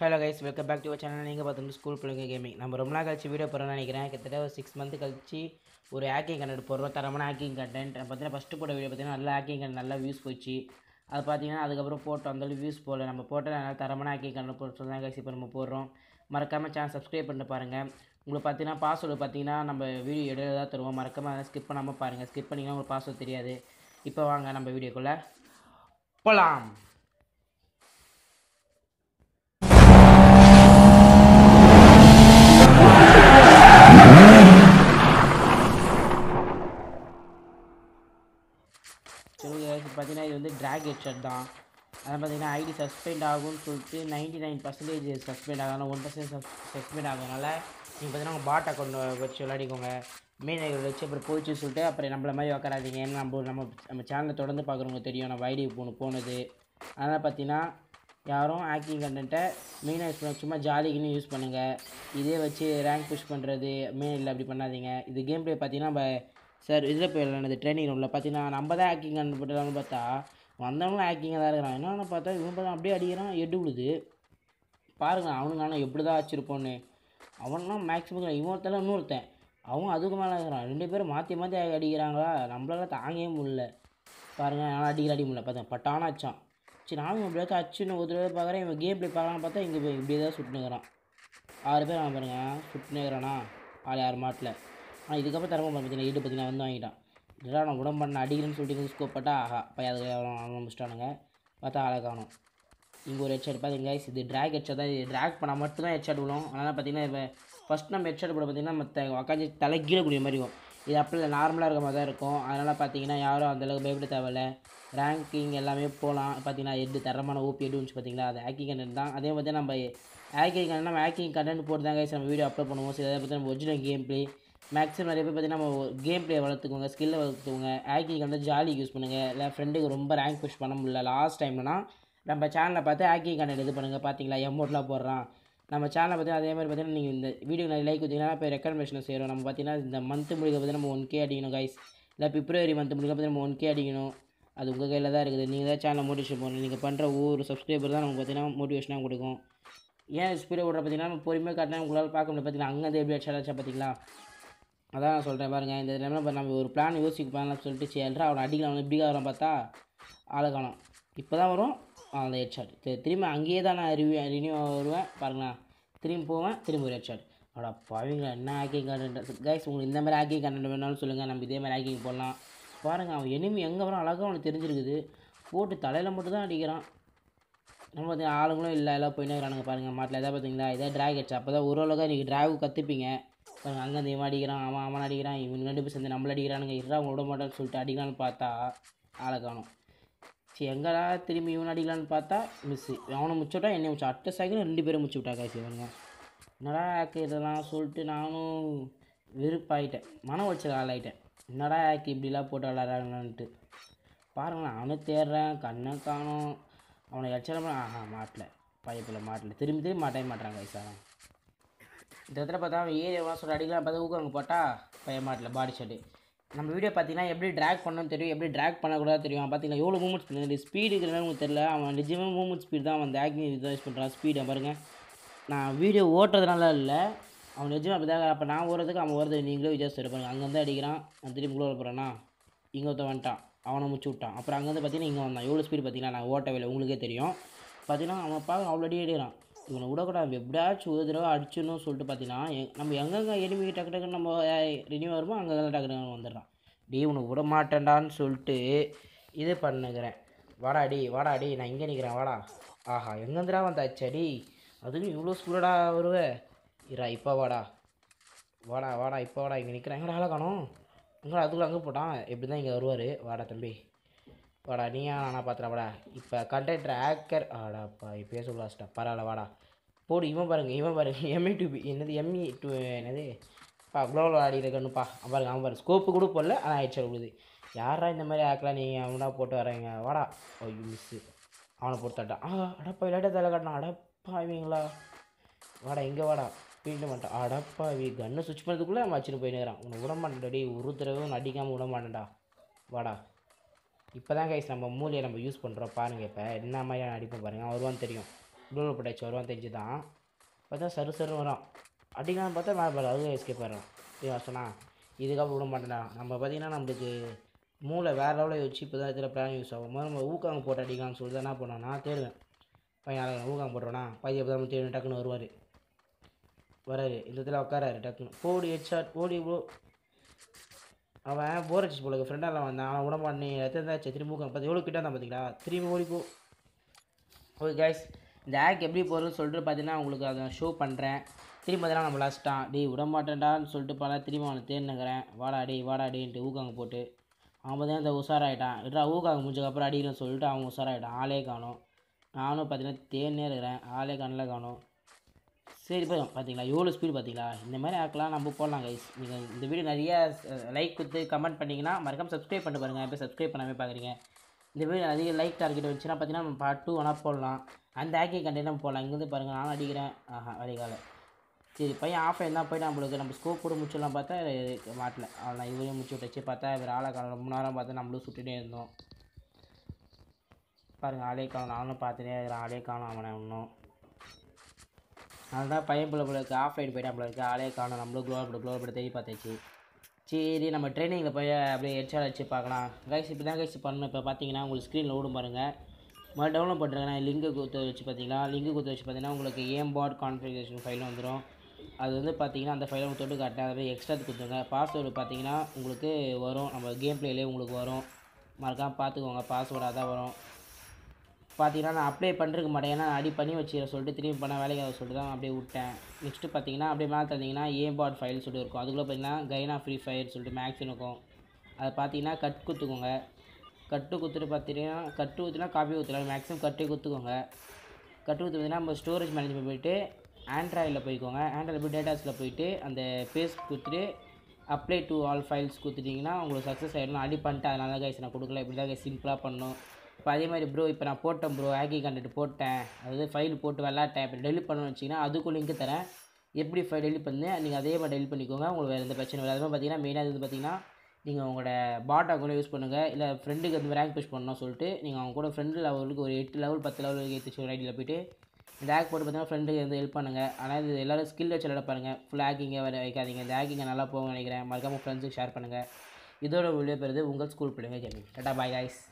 hello guys welcome back to channel நீங்கள் பார்த்துட்டு school பிள்ளைங்க கேமிங் நம்ம ரொம்ப நாள் கழிச்சு வீடியோ போகிறோம்னு நினைக்கிறேன் கிட்டத்தட்ட ஒரு சிக்ஸ் மந்த் கழிச்சு ஒரு ஹேக்கிங் கண்டென்ட் போடுறோம் தரமான ஹேக்கிங் கண்டென்ட் பார்த்தீங்கன்னா ஃபஸ்ட்டு போட்ட வீடியோ பார்த்தீங்கன்னா நல்லா ஹேக்கிங் கண்டென்ட் நல்லா வியூஸ் போச்சு அது பார்த்தீங்கன்னா அதுக்கப்புறம் போட்டோம் அந்த வியூஸ் போகல நம்ம போட்ட நல்லா தரமான ஹேக்கிங் கண்டென்ட் போட்டு தான் கைஸ் இப்போ நம்ம போடுறோம் மறக்காமல் சேனல் சப்ஸ்கிரைப் பண்ணிட்டு பாருங்கள் உங்களுக்கு பார்த்தீங்கன்னா பாஸ்வேர்டு பார்த்தீங்கன்னா நம்ம வீடியோ இடையில தான் தருவோம் மறக்காமல் அதை ஸ்கிப் பண்ணாமல் பாருங்கள் ஸ்கிப் பண்ணிங்கன்னா உங்களுக்கு பாஸ்வேர்டு தெரியாது இப்போ வாங்க நம்ம வீடியோக்குள்ளே போகலாம் சரி பார்த்தீங்கன்னா இது வந்து ட்ராக் ஹெட்ஷெட் தான் அதை பார்த்தீங்கன்னா ஐடி சஸ்பெண்ட் ஆகும்னு சொல்லிட்டு நைன்டி நைன் பர்சன்டேஜ் சஸ்பெண்ட் ஆகணும் ஒன் பர்சன்ட் சஸ்பெண்ட் ஆகுறதுனால நீங்கள் பார்த்தீங்கன்னா உங்கள் பாட் அக்கௌண்ட் வச்சு விளையாடிக்கோங்க மெயின் ஐடி வச்சு அப்புறம் போயிடுச்சு சொல்லிட்டு அப்புறம் நம்மள மாதிரி உக்காராதீங்க ஏன்னா நம்ம நம்ம நம்ம சேனலை தொடர்ந்து பார்க்குறவங்க தெரியும் நம்ம ஐடி போன போனது அதனால் பார்த்தீங்கன்னா யாரும் ஆக்டிங் கண்டென்ட்டை மெயினாக யூஸ் பண்ண சும்மா ஜாலிக்குன்னு யூஸ் பண்ணுங்கள் இதே வச்சு ரேங்க் புஷ் பண்ணுறது மெயின் இல்லை அப்படி பண்ணாதீங்க இது கேம் ப்ளே பார்த்தீங்கன்னா நம்ம சார் இதில் போய் விளாண்டது ட்ரைனிங் ரூமில் பார்த்தீங்கன்னா நம்ம தான் ஆக்டிங் கண்டுபிட்டாங்கன்னு பார்த்தா வந்தவங்களும் ஆக்டிங்காக தான் இருக்கிறான் என்னென்னு பார்த்தா இவன் பார்த்தா அப்படியே அடிக்கிறான் எட்டு விடுது பாருங்க அவனுங்க ஆனால் எப்படி தான் வச்சுருப்போன்னு அவன்லாம் மேக்ஸிமம் இவொருத்தெல்லாம் இன்னொருத்தன் அவன் அதுக்கு மேலே இருக்கிறான் ரெண்டு பேரும் மாற்றி மாற்றி அடிக்கிறாங்களா நம்மளால தாங்கவே முடியல பாருங்க நான் அடிக்கிற அடி முடியல பார்த்தேன் பட்டான அச்சான் சரி நானும் எப்படியாச்சும் அச்சுன்னு ஒரு தடவை பார்க்குறேன் இவன் கேம் ப்ளே பார்க்கலாம்னு பார்த்தா இங்கே இப்படியே தான் சுட்டுனுக்குறான் ஆறு பேர் அவன் பாருங்க சுட்டுனுக்குறானா ஆள் யார் மாட்டில் ஆனால் இதுக்கப்புறம் தரமா பார்த்தீங்கன்னா ஈடு பார்த்தீங்கன்னா வந்து வாங்கிட்டான் இதெல்லாம் நான் உடம்பு பண்ண அடிக்கிறேன்னு சொல்லிட்டு ஸ்கோப் போட்டால் ஆஹா பையன் அதுக்கு ஆரம்பிச்சிட்டானுங்க பார்த்தா ஆளை காணும் இங்கே ஒரு ஹெட்ஷெட் பார்த்தீங்க guys, இது ட்ராக் ஹெட்ஷெட் தான் இது ட்ராக் பண்ணால் மட்டும் தான் ஹெட்ஷெட் விழும் அதனால் பார்த்தீங்கன்னா இப்போ ஃபஸ்ட் நம்ம ஹெட்ஷெட் போட பார்த்தீங்கன்னா மற்ற உக்காந்து தலை கீழே கூடிய மாதிரி இருக்கும் இது அப்படி இல்லை நார்மலாக இருக்க மாதிரி தான் இருக்கும் அதனால் பார்த்தீங்கன்னா யாரும் அந்தளவுக்கு பயப்பட தேவையில்ல ரேங்கிங் எல்லாமே போகலாம் பார்த்தீங்கன்னா எட்டு தரமான ஓபி எடு வந்துச்சு பார்த்தீங்களா அது ஹேக்கிங் கண்டென்ட் தான் அதே மாதிரி நம்ம ஹேக்கிங் கண்டென்ட் நம்ம ஹேக்கிங் கண்டென்ட் போட்டு தான் guys நம்ம வீடியோ அப்லோட் பண்ணுவோம் சில பற்றி நம்ம ஒரிஜினல் கேம் ப்ளே மேக்ஸிமம் நிறைய பேர் பார்த்தீங்கன்னா நம்ம கேம் ப்ளே வளர்த்துக்கோங்க ஸ்கில்லை வளர்த்துக்கோங்க ஹேக்கிங் கண்டென்ட் ஜாலிக்கு யூஸ் பண்ணுங்கள் இல்லை ஃப்ரெண்டுக்கு ரொம்ப ரேங்க் புஷ் பண்ண முடியல லாஸ்ட் டைம்னா நம்ம சேனலை பார்த்து ஹேக்கிங் கண்டென்ட் இது பண்ணுங்கள் பார்த்தீங்களா எமௌண்ட்லாம் போடுறான் நம்ம சேனலை பற்றி அதே மாதிரி பார்த்தீங்கன்னா நீங்கள் இந்த வீடியோ நிறைய லைக் வச்சிங்கன்னா இப்போ ரெக்கமெண்டேஷன் செய்கிறோம் நம்ம பார்த்தீங்கன்னா இந்த மந்த் முடிக்க பார்த்து நம்ம ஒன் கே அடிக்கணும் கைஸ் இல்லை பிப்ரவரி மந்த் முடிக்க பார்த்து நம்ம ஒன் கே அடிக்கணும் அது உங்கள் கையில் தான் இருக்குது நீங்கள் தான் சேனலை மோட்டிவேஷன் பண்ணணும் நீங்கள் பண்ணுற ஒவ்வொரு சப்ஸ்கிரைபர் தான் நமக்கு பார்த்தீங்கன்னா மோட்டிவேஷனாக கொடுக்கும் ஏன் ஸ்பீடை விட்ற பார்த்தீங்கன்னா நம்ம பொறுமையாக காட்டினா உங்களால் பார்க்க முடியாது பார்த்தீங்கன்னா அங்கே எப்படி அடிச்சா அடிச்சா பார்த்தீங்களா அதான் நான் சொல்கிறேன் பாருங்கள் இந்த டைமில் இப்போ நம்ம ஒரு பிளான் யோசிக்க பிளான் சொல்லிட்டு சேர்றா அவனை அடிக்கலாம் அவனை இப்படி வரான் பார்த்தா ஆளை காணும் இப்போ தான் வரும் அந்த ஹெட் ஷாட் திரும்பி அங்கேயே தான் நான் ரிவ்யூ ரினியூ வருவேன் பாருங்களேன் திரும்பி போவேன் திரும்பி ஒரு ஹெட் ஷாட் அடா பாவீங்களா என்ன ஹேக்கிங் கண்டென்ட் கைஸ் உங்களுக்கு இந்த மாதிரி ஹேக்கிங் கண்டென்ட் வேணாலும் சொல்லுங்கள் நம்ம இதே மாதிரி ஹேக்கிங் போடலாம் பாருங்கள் அவன் எனிமி எங்கே வரான் அழகாக அவனுக்கு தெரிஞ்சிருக்குது போட்டு தலையில் மட்டும் தான் அடிக்கிறான் நம்ம பார்த்தீங்கன்னா ஆளுங்களும் இல்லை எல்லாம் போயினே இருக்கிறானுங்க பாருங்கள் மாட்டில் எதாவது பார்த்தீங்களா இதாக ட்ராக் அடிச்சு அப்போ தான் ஓரளவுக்கு நீங்கள் ட்ராகு கற்றுப்பீங்க பாருங்க அங்கே இவன் அடிக்கிறான் அவன் அவன் அடிக்கிறான் இவன் ரெண்டு பேர் சேர்ந்து நம்மள அடிக்கிறானுங்க இருறா அவன் விட மாட்டான்னு சொல்லிட்டு அடிக்கலான்னு பார்த்தா ஆளை காணும் சரி எங்கடா திரும்பி இவன் அடிக்கலான்னு பார்த்தா மிஸ்ஸு அவனை முடிச்சுட்டா என்னை முடிச்சு அட்ட செகண்ட் ரெண்டு பேரும் முடிச்சு விட்டா காசு இவனுங்க என்னடா ஆக்கு இதெல்லாம் சொல்லிட்டு நானும் வெறுப்பாயிட்டேன் மன உளைச்சல் ஆளாயிட்டேன் என்னடா ஆக்கு இப்படிலாம் போட்டு விளாட்றாங்கன்ட்டு பாருங்களேன் அவனும் தேடுறேன் கண்ணை காணும் அவனை எச்சரம் ஆஹா மாட்டல பைப்பில் மாட்டல திரும்பி திரும்பி மாட்டவே மாட்டாங்க வயசான இந்த இடத்துல பார்த்தா அவன் ஏரியாவெலாம் சொல்ல அடிக்கலாம் பார்த்தா ஊக்கம் அங்கே போட்டால் பையன் மாட்டல பாடி ஷர்ட்டு நம்ம வீடியோ பார்த்தீங்கன்னா எப்படி ட்ராக் பண்ணணும்னு தெரியும் எப்படி ட்ராக் பண்ணக்கூடாது தெரியும் பார்த்தீங்கன்னா எவ்வளோ மூமெண்ட்ஸ் பண்ணுது ஸ்பீடு இருக்கிற உங்களுக்கு தெரியல அவன் நிஜமாக மூமெண்ட் ஸ்பீட் தான் அவன் ஆக்டிங் இதை யூஸ் பண்ணுறான் ஸ்பீடை பாருங்கள் நான் வீடியோ ஓட்டுறதுனால இல்லை அவன் நிஜமாக அப்படி தான் அப்போ நான் ஓடுறதுக்கு அவன் ஓடுறது நீங்களே வித்தியாசம் இருப்பாங்க அங்கேருந்து அடிக்கிறான் நான் திரும்பி கூட போகிறேன்னா இங்கே ஒருத்தன் வந்துட்டான் அவனை முடிச்சு விட்டான் அப்புறம் அங்கேருந்து பார்த்தீங்கன்னா இங்கே வந்தான் எவ்வளோ ஸ்பீடு பார்த்தீங்கன்னா நான் ஓட்டவே இல்லை உங்களுக்கே தெரியும் பார்த்தீங்கன்னா அவன் பார்க்க அவ்வளோ அடி அடிக்கிறான் இவனை விடக்கூடாது எப்படியாச்சும் ஒரு தடவை அடிச்சிடணும் சொல்லிட்டு பார்த்தீங்கன்னா எ- நம்ம எங்கெங்கே எனிமி டக்கு டக்குன்னு நம்ம ரினியூ வருமோ அங்கே டக்கு டக்குன்னு வந்துடுறான் டே உனக்கு விட மாட்டேன்டான்னு சொல்லிட்டு இது பண்ணுகிறேன் வாடா டி வாடா டி நான் இங்கே நிற்கிறேன் வாடா ஆஹா எங்கேருந்துடா வந்தாச்சா டி அதுவும் இவ்வளோ ஸ்பீடா வருவ இரா இப்போ வாடா வாடா வாடா இப்போ வாடா இங்கே நிற்கிறேன் எங்கடா ஆளை காணோம் எங்கடா அதுக்குள்ளே அங்கே போட்டான் எப்படி தான் இங்கே வருவார் வாடா தம்பி வாடா நீயா நானா பார்த்துறேன் வாடா இப்போ கண்டென்ட் ஆக்கர் ஆடாப்பா இப்போ சொல்லாஸ்டா பரவாயில்ல வாடா போடு இவன் பாருங்க இவன் பாருங்க எம்இ டூ என்னது எம்இ டூ என்னது பா குளோவில் ஆடி இருக்கணுப்பா அவன் பாருங்க அவன் பாருங்க ஸ்கோப்பு கூட போடல ஆனால் ஆயிடுச்சு விழுது யாரா இந்த மாதிரி ஆக்கலாம் நீங்கள் அவனா போட்டு வரீங்க வாடா ஐயோ மிஸ்ஸு அவனை போட்டுட்டான் ஆ அடப்பா விளையாட்ட தலை காட்டினான் அடப்பாவீங்களா வாடா இங்கே வாடா வீட்டு மாட்டான் அடப்பாவி கன்னை சுவிட்ச் பண்ணதுக்குள்ளே அவன் வச்சுட்டு போயினுக்கிறான் உன்னை விட மாட்டேன்டா டேய் ஒரு தடவை உன்னை அடிக்காமல் விட மாட்டேன்டா வாடா இப்போ தான் கைஸ் நம்ம மூலையை நம்ம யூஸ் பண்ணுறோம் பாருங்கள் இப்போ என்ன மாதிரியான அடிப்போம் பாருங்கள் அவன் வருவான்னு தெரியும் க்ளோவல் போட்டாச்சு வருவான் தெரிஞ்சு தான் பார்த்தா சரு சரு வரான் அடிக்கலாம்னு பார்த்தா மேலே பாரு அதுவும் எஸ்கேப் ஆகிறான் இது சொன்னா இதுக்கப்புறம் விட மாட்டேன்டா நம்ம பார்த்தீங்கன்னா நம்மளுக்கு மூளை வேறு லெவலில் வச்சு இப்போ தான் இதில் பிளான் யூஸ் ஆகும் முதல்ல நம்ம ஊக்காங்க போட்டு அடிக்கலாம்னு சொல்லிட்டு என்ன பண்ணோன்னா தேடுவேன் பையன் அழகா ஊக்காங்க போட்டோன்னா பையன் எப்போ தான் தேடி டக்குன்னு வருவார் வராரு இந்த இடத்துல உட்காராரு டக்குன்னு போடி ஹெட்ஷாட் ஓடி ப்ரோ அவன் போர் அடிச்சு போல ஃப்ரெண்டாலாம் வந்தான் அவன் விட மாட்டேன் எத்தனை தாச்சு திரும்பி ஊக்காங்க பார்த்து எவ்வளோ கிட்ட தான் பார்த்தீங்களா திரும்பி ஓடி போ ஓகே கைஸ் இந்த ஆக் எப்படி போகிறதுன்னு சொல்லிட்டு பார்த்தீங்கன்னா உங்களுக்கு அதை ஷோ பண்ணுறேன் திரும்பி பார்த்தீங்கன்னா நம்ம லாஸ்ட்டான் டேய் விட மாட்டேன்டான்னு சொல்லிட்டு பல திரும்பி அவனை தேடினுக்கிறேன் வாடா டேய் வாடா டேன்ட்டு ஊக்காங்க போட்டு அவன் பார்த்தீங்கன்னா இந்த உஷாராயிட்டான் இடா ஊக்காங்க முடிஞ்சக்கப்புறம் அடிக்கிறேன்னு சொல்லிட்டு அவன் உஷாராயிட்டான் ஆளே காணும் நானும் பார்த்தீங்கன்னா தேனே இருக்கிறேன் ஆளே கண்ணில் காணும் சரி போய் பார்த்தீங்களா எவ்வளோ ஸ்பீடு பார்த்தீங்களா இந்த மாதிரி ஆக்கலாம் நம்ம போடலாம் கைஸ் நீங்கள் இந்த வீடியோ நிறைய லைக் கொடுத்து கமெண்ட் பண்ணிங்கன்னா மறக்காம சப்ஸ்கிரைப் பண்ணி பாருங்கள் இப்போ சப்ஸ்கிரைப் பண்ணாமல் பார்க்குறீங்க இந்த வீடியோ நிறைய லைக் டார்கெட் வந்துச்சுன்னா பார்த்தீங்கன்னா நம்ம பார்ட் டூ வேணால் போடலாம் அந்த ஆக்கி கண்டென்ட் நம்ம போடலாம் இங்கேருந்து பாருங்கள் நானும் அடிக்கிறேன் ஆஹா வடிகால சரி பையன் ஆஃப் தான் போயிட்டு நம்மளுக்கு நம்ம ஸ்கோப் கூட முடிச்சிடலாம் பார்த்தா இது மாட்டல அவன் இவரையும் முடிச்சு விட்டுச்சு பார்த்தா இவர் ஆளை காலம் ரொம்ப நேரம் பார்த்தா நம்மளும் சுட்டுட்டே இருந்தோம் பாருங்கள் ஆளே காணும் நானும் பார்த்துட்டே இருக்கிறேன் ஆளே காணும் அவனை இன்னும் அதுதான் பையன் பிள்ளை பிள்ளைக்கு ஆஃப் லைட் போயிட்டு நம்மளுக்கு ஆளே காணும் நம்மளும் க்ளோவர் போட்டு க்ளோவர் போட்டு தேடி பார்த்தாச்சு சரி நம்ம ட்ரைனிங்கில் போய் அப்படியே ஹெட்ஷாட் வச்சு பார்க்கலாம் கைஸ் இப்படி தான் கைஸ் பண்ணணும் இப்போ பார்த்தீங்கன்னா உங்களுக்கு ஸ்க்ரீனில் ஓடும் பாருங்கள் மறு டவுன்லோட் பண்ணுறேன் லிங்கு கொடுத்து வச்சு பார்த்தீங்கன்னா லிங்கு கொடுத்து வச்சு பார்த்தீங்கன்னா உங்களுக்கு ஏம் பாட் கான்ஃபிகரேஷன் ஃபைல் வந்துடும் அது வந்து பார்த்தீங்கன்னா அந்த ஃபைலை தொட்டு காட்டேன் அதை போய் எக்ஸ்ட்ரா கொடுத்துருங்க பாஸ்வேர்டு பார்த்தீங்கன்னா உங்களுக்கு வரும் நம்ம கேம் பிளேலேயே உங்களுக்கு வரும் மறக்காமல் பார்த்துக்கோங்க பாஸ்வேர்டாக தான் வரும் பார்த்தீங்கன்னா நான் அப்ளை பண்ணிருக்க மாட்டேன் ஏன்னா நான் அடி பண்ணி வச்சுக்கிறேன் சொல்லிட்டு திரும்பி பண்ண வேலைக்கு அதை சொல்லிட்டு தான் அப்படியே விட்டேன் நெக்ஸ்ட்டு பார்த்தீங்கன்னா அப்படியே மேலே தந்தீங்கன்னா ஏ பாட் ஃபைல் சொல்லிட்டு இருக்கும் அதுக்குள்ளே பார்த்தீங்கன்னா கைனா ஃப்ரீ ஃபயர் சொல்லிட்டு மேக்ஸின் இருக்கும் அதை பார்த்தீங்கன்னா கட் குத்துக்கோங்க கட்டு குத்துட்டு பார்த்தீங்கன்னா கட்டு ஊற்றினா காப்பி ஊற்றலாம் மேக்ஸிமம் கட்டே குத்துக்கோங்க கட்டு ஊற்றி பார்த்தீங்கன்னா நம்ம ஸ்டோரேஜ் மேனேஜ்மெண்ட் போயிட்டு ஆண்ட்ராய்டில் போய்க்கோங்க ஆண்ட்ராய்டில் போய் டேட்டாஸில் போயிட்டு அந்த பேஸ் கொடுத்துட்டு அப்ளை டு ஆல் ஃபைல்ஸ் கொடுத்துட்டிங்கன்னா உங்களுக்கு சக்ஸஸ் ஆகிடும் நான் அடி பண்ணிட்டேன் அதனால தான் கைஸ் நான் கொடுக்கல இப்படி தான் கைஸ் சிம்பிளாக பண்ணணும் இப்போ அதே மாதிரி ப்ரோ இப்போ நான் போட்டேன் ப்ரோ ஆக்கி கண்டென்ட் போட்டேன் அதாவது ஃபைல் போட்டு விளாட்டேன் இப்போ டெலிட் பண்ணணும்னு வச்சிங்கன்னா அதுக்கும் லிங்க் தரேன் எப்படி ஃபைல் டெலிட் பண்ணி நீங்கள் அதே மாதிரி டெலிட் பண்ணிக்கோங்க உங்களுக்கு வேறு எந்த பிரச்சனை இல்லை அது மாதிரி பார்த்தீங்கன்னா மெயினாக இது பார்த்தீங்கன்னா நீங்கள் உங்களோட பாட் அக்கௌண்ட் யூஸ் பண்ணுங்கள் இல்லை ஃப்ரெண்டுக்கு வந்து ரேங்க் புஷ் பண்ணணும் சொல்லிட்டு நீங்கள் அவங்க கூட ஃப்ரெண்டு லெவலுக்கு ஒரு எட்டு லெவல் பத்து லெவலுக்கு ஏற்றி ஒரு ஐடியில் போயிட்டு இந்த ஆக் போட்டு பார்த்தீங்கன்னா ஃப்ரெண்டுக்கு வந்து ஹெல்ப் பண்ணுங்கள் ஆனால் இது எல்லோரும் ஸ்கில் வச்சு விளையாட பாருங்கள் ஃபுல் ஹேக்கிங்கை வர வைக்காதீங்க இந்த ஹேக்கிங்கை நல்லா போகும் நினைக்கிறேன் மறக்காமல் ஃப்ரெண்ட்ஸுக்கு ஷேர் பண்ணுங்கள் இதோட வீடியோ பெறுது உங்கள் ஸ்கூல் பிள்ளைங்க கேமிங் டாட்டா பாய் காய்ஸ்